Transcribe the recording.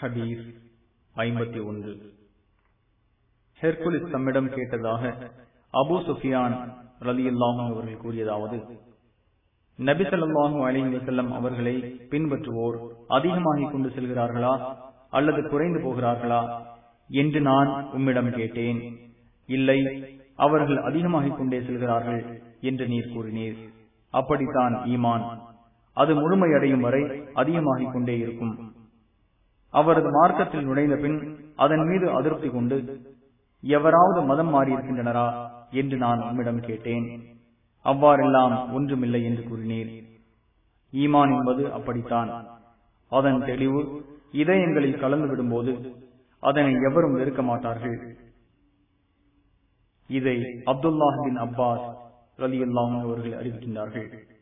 ஹதீஸ் ஐம்பத்தி ஒன்று ஹெர்குலிஸ் தம்மிடம் கேட்டதாக அபு சுஃபியான் ரலியல்லாஹு அவர்கள் கூறியதாவது நபிசல்லாஹு அலிஹி வசல்லம் அவர்களை பின்பற்றுவோர் அதிகமாகிக் கொண்டு செல்கிறார்களா அல்லது குறைந்து போகிறார்களா என்று நான் உம்மிடம் கேட்டேன் இல்லை அவர்கள் அதிகமாகிக் கொண்டே செல்கிறார்கள் என்று நீர் கூறினீர் அப்படித்தான் ஈமான் அது முழுமையடையும் வரை அதிகமாகிக் கொண்டே இருக்கும் அவரது மார்க்கத்தில் நுழைந்த பின் அதன் மீது அதிருப்தி கொண்டு எவராவது மதம் மாறியிருக்கின்றனரா என்று நான் உம்மிடம் கேட்டேன் அவ்வாறெல்லாம் ஒன்றுமில்லை என்று கூறினீர் ஈமான் என்பது அப்படித்தான் அதன் தெளிவு இதயங்களில் கலந்து விடும்போது அதனை எவரும் வெறுக்க மாட்டார்கள் இதை அப்துல்லாஹின் அப்பாஸ் ரலி அவர்கள் அறிவிக்கின்றார்கள்